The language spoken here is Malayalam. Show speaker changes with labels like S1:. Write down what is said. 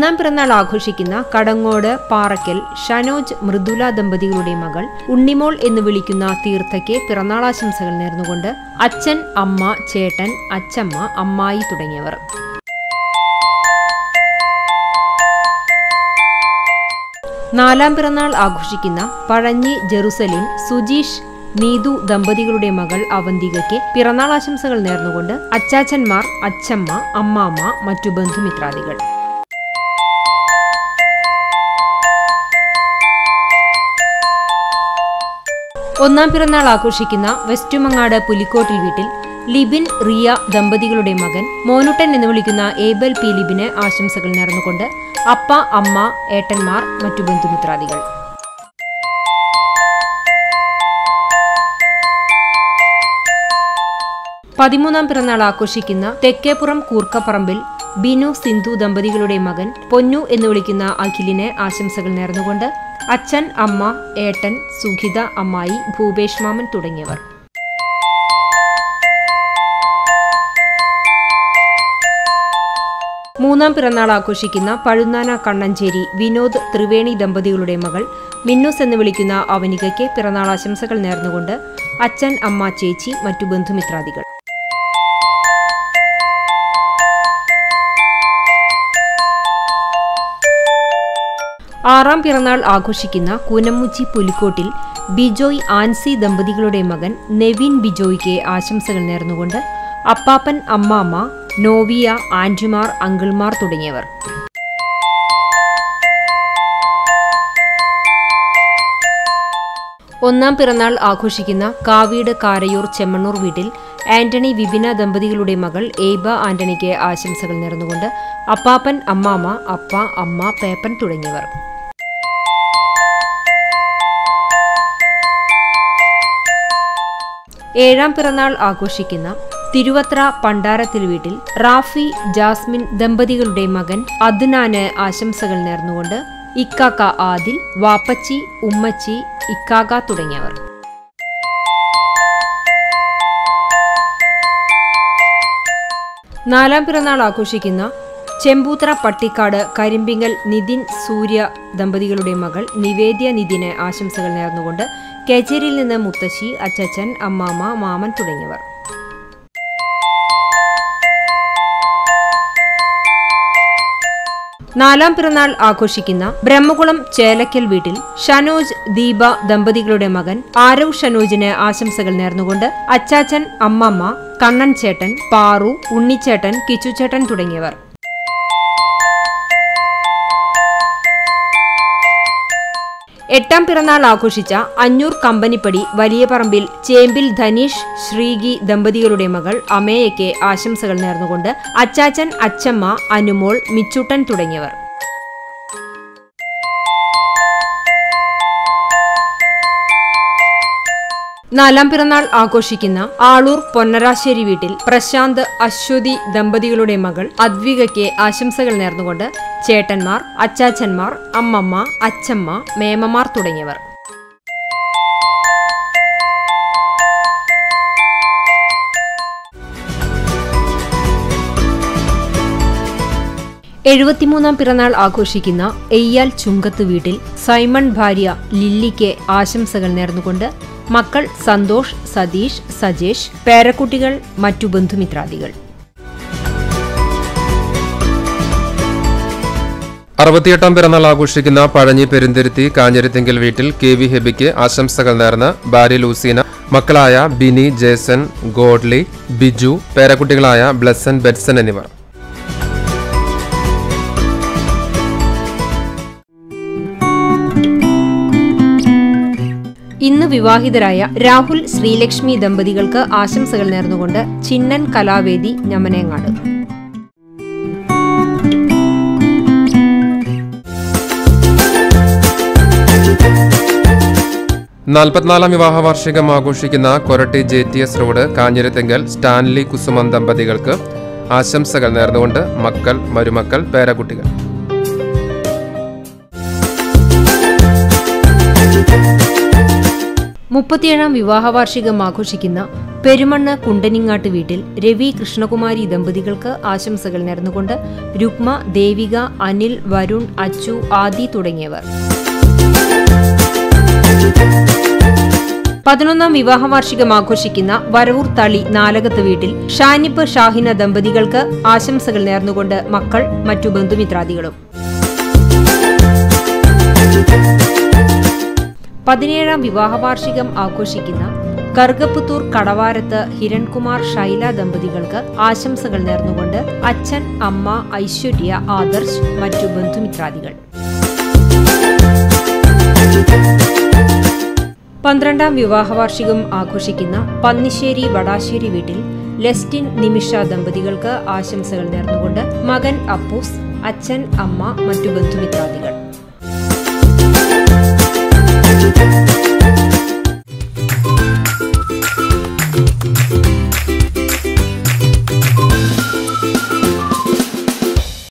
S1: ഒന്നാം പിറന്നാൾ ആഘോഷിക്കുന്ന കടങ്ങോട് പാറയ്ക്കൽ ഷനോജ് മൃദുല ദമ്പതികളുടെ മകൾ ഉണ്ണിമോൾ എന്ന് വിളിക്കുന്ന തീർത്ഥയ്ക്ക് പിറന്നാളാശംസകൾ നേർന്നുകൊണ്ട് അച്ഛൻ അമ്മ ചേട്ടൻ അച്ചമ്മ അമ്മായി തുടങ്ങിയവർ നാലാം പിറന്നാൾ ആഘോഷിക്കുന്ന പഴഞ്ഞി ജെറുസലേം സുജീഷ് നീതു ദമ്പതികളുടെ മകൾ അവന്തികയ്ക്ക് പിറന്നാൾ ആശംസകൾ നേർന്നുകൊണ്ട് അച്ചാച്ചന്മാർ അച്ചമ്മ അമ്മാമ്മ മറ്റു ബന്ധുമിത്രാദികൾ ഒന്നാം പിറന്നാൾ ആഘോഷിക്കുന്ന വെസ്റ്റുമങ്ങാട് പുലിക്കോട്ടിൽ വീട്ടിൽ ലിബിൻ റിയ ദമ്പതികളുടെ മകൻ മോനുട്ടൻ എന്ന് വിളിക്കുന്ന ഏബൽ പി ലിബിന് ആശംസകൾ നേർന്നുകൊണ്ട് അപ്പ അമ്മ ഏട്ടന്മാർ മറ്റു ബന്ധുമിത്രാദികൾ പതിമൂന്നാം പിറന്നാൾ ആഘോഷിക്കുന്ന തെക്കേപ്പുറം കൂർക്കപ്പറമ്പിൽ ബിനു സിന്ധു ദമ്പതികളുടെ മകൻ പൊന്നു എന്ന് വിളിക്കുന്ന അഖിലിന് ആശംസകൾ നേർന്നുകൊണ്ട് അച്ഛൻ അമ്മ ഏട്ടൻ സുഖിത അമ്മായി ഭൂപേഷ് മാമൻ തുടങ്ങിയവർ മൂന്നാം പിറന്നാൾ ആഘോഷിക്കുന്ന പഴുന്നാന കണ്ണഞ്ചേരി വിനോദ് ത്രിവേണി ദമ്പതികളുടെ മകൾ മിന്നൂസ് എന്ന് വിളിക്കുന്ന അവനികയ്ക്ക് പിറന്നാൾ ആശംസകൾ നേർന്നുകൊണ്ട് അച്ഛൻ അമ്മ ചേച്ചി മറ്റു ബന്ധുമിത്രാദികൾ ആറാം പിറന്നാൾ ആഘോഷിക്കുന്ന കൂനമുച്ചി പുലിക്കോട്ടിൽ ബിജോയ് ആൻസി ദമ്പതികളുടെ മകൻ നെവിൻ ബിജോയ്ക്ക് ആശംസകൾ നേർന്നുകൊണ്ട് അപ്പാപ്പൻ അമ്മാമ്മ നോവിയ ആൻറ്റിമാർ അങ്കിൾമാർ തുടങ്ങിയവർ ഒന്നാം പിറന്നാൾ ആഘോഷിക്കുന്ന കാവീട് കാരയൂർ ചെമ്മണ്ണൂർ വീട്ടിൽ ആന്റണി വിപിന ദമ്പതികളുടെ മകൾ ഏബ ആന്റണിക്ക് ആശംസകൾ നേർന്നുകൊണ്ട് അപ്പാപ്പൻ അമ്മാമ്മ അപ്പ അമ്മ പേപ്പൻ തുടങ്ങിയവർ ഏഴാം പിറന്നാൾ ആഘോഷിക്കുന്ന തിരുവത്ര പണ്ടാരത്തിൽ വീട്ടിൽ റാഫി ജാസ്മിൻ ദമ്പതികളുടെ മകൻ അദ്നാന് ആശംസകൾ നേർന്നുകൊണ്ട് ഇക്കാക്ക ആദിൽ വാപ്പച്ചി ഉമ്മച്ചി ഇക്കാക തുടങ്ങിയവർ നാലാം പിറന്നാൾ ആഘോഷിക്കുന്ന ചെമ്പൂത്ര പട്ടിക്കാട് കരിമ്പിങ്ങൽ നിതിൻ സൂര്യ ദമ്പതികളുടെ മകൾ നിവേദ്യ നിതിന് ആശംസകൾ നേർന്നുകൊണ്ട് കേച്ചേരിയിൽ നിന്ന് മുത്തശ്ശി അച്ചച്ചൻ അമ്മാമ്മ മാമൻ തുടങ്ങിയവർ നാലാം പിറന്നാൾ ആഘോഷിക്കുന്ന ബ്രഹ്മകുളം ചേലക്കൽ വീട്ടിൽ ഷനോജ് ദീപ ദമ്പതികളുടെ മകൻ ആരവ് ഷനോജിന് ആശംസകൾ നേർന്നുകൊണ്ട് അച്ചാച്ചൻ അമ്മമ്മ കണ്ണൻ ചേട്ടൻ പാറു ഉണ്ണിച്ചേട്ടൻ കിച്ചുചേട്ടൻ തുടങ്ങിയവർ എട്ടാം പിറന്നാൾ ആഘോഷിച്ച അഞ്ഞൂർ കമ്പനിപ്പടി വലിയ പറമ്പിൽ ചേമ്പിൽ ധനീഷ് ശ്രീഗി ദമ്പതികളുടെ മകൾ അമേയയ്ക്ക് ആശംസകൾ നേർന്നുകൊണ്ട് അച്ചാച്ചൻ അച്ചമ്മ അനുമോൾ മിച്ചുട്ടൻ തുടങ്ങിയവർ നാലാം പിറന്നാൾ ആഘോഷിക്കുന്ന ആളൂർ പൊന്നരാശ്ശേരി വീട്ടിൽ പ്രശാന്ത് അശ്വതി ദമ്പതികളുടെ മകൾ അദ്വികയ്ക്ക് ആശംസകൾ നേർന്നുകൊണ്ട് ചേട്ടന്മാർ അച്ചാച്ചന്മാർ അമ്മമ്മ അച്ചമ്മ മേമമാർ തുടങ്ങിയവർ എഴുപത്തിമൂന്നാം പിറന്നാൾ ആഘോഷിക്കുന്ന എയ്യാൽ ചുങ്കത്ത് വീട്ടിൽ സൈമൺ ഭാര്യ ലില്ലിക്ക് ആശംസകൾ നേർന്നുകൊണ്ട് മക്കൾ സന്തോഷ് സതീഷ് സജേഷ് പേരക്കുട്ടികൾ മറ്റു ബന്ധുമിത്രാദികൾ
S2: അറുപത്തിയെട്ടാം പിറന്നാൾ ആഘോഷിക്കുന്ന പഴഞ്ഞി പെരുന്തിരുത്തി കാഞ്ഞിരത്തിങ്കൽ വീട്ടിൽ കെ വി ഹെബിക്ക് ആശംസകൾ നേർന്ന് ഭാര്യ ലൂസീന മക്കളായ ബിനി ജേസൺ ഗോഡ്ലി ബിജു പേരക്കുട്ടികളായ ബ്ലസ്സൻ ബെറ്റ്സൺ എന്നിവർ
S1: ഇന്ന് വിവാഹിതരായ രാഹുൽ ശ്രീലക്ഷ്മി ദമ്പതികൾക്ക് ആശംസകൾ നേർന്നുകൊണ്ട് ചിന്നൻ കലാവേദി ഞമനേങ്ങാട്
S2: നാൽപ്പത്തിനാലാം വിവാഹ വാർഷികം ആഘോഷിക്കുന്ന Koratty J T S road Kanjirathingal Stanley Kusuman ദമ്പതികൾക്ക് ആശംസകൾ നേർന്നുകൊണ്ട് മക്കൾ മരുമക്കൾ പേരക്കുട്ടികൾ
S1: മുപ്പത്തിയേഴാം വിവാഹ വാർഷികം ആഘോഷിക്കുന്ന പെരുമണ്ണ് കുണ്ടനിങ്ങാട്ട് വീട്ടിൽ രവി കൃഷ്ണകുമാരി ദമ്പതികൾക്ക് ആശംസകൾ നേർന്നുകൊണ്ട് രുക്മ ദേവിക അനിൽ വരുൺ അച്ചു ആദി തുടങ്ങിയവർ പതിനൊന്നാം വിവാഹ വാർഷികം ആഘോഷിക്കുന്ന വരവൂർ തളി നാലകത്ത് വീട്ടിൽ ഷാനിപ്പ് ഷാഹിന ദമ്പതികൾക്ക് ആശംസകൾ നേർന്നുകൊണ്ട് മക്കൾ മറ്റു ബന്ധുമിത്രാദികളും പതിനേഴാം വിവാഹ വാർഷികം ആഘോഷിക്കുന്ന കർഗപ്പുത്തൂർ കടവാരത്ത് ഹിരൺകുമാർ ശൈല ദമ്പതികൾക്ക് ആശംസകൾ നേർന്നുകൊണ്ട് അച്ഛൻ അമ്മ ഐശ്വര്യ ആദർശ് മറ്റു ബന്ധുമിത്രാദികൾ പന്ത്രണ്ടാം വിവാഹ വാർഷികം ആഘോഷിക്കുന്ന പന്നിശ്ശേരി വടാശ്ശേരി വീട്ടിൽ ലെസ്റ്റിൻ നിമിഷ ദമ്പതികൾക്ക് ആശംസകൾ നേർന്നുകൊണ്ട് മകൻ അപ്പൂസ് അച്ഛൻ അമ്മ മറ്റു ബന്ധുമിത്രാദികൾ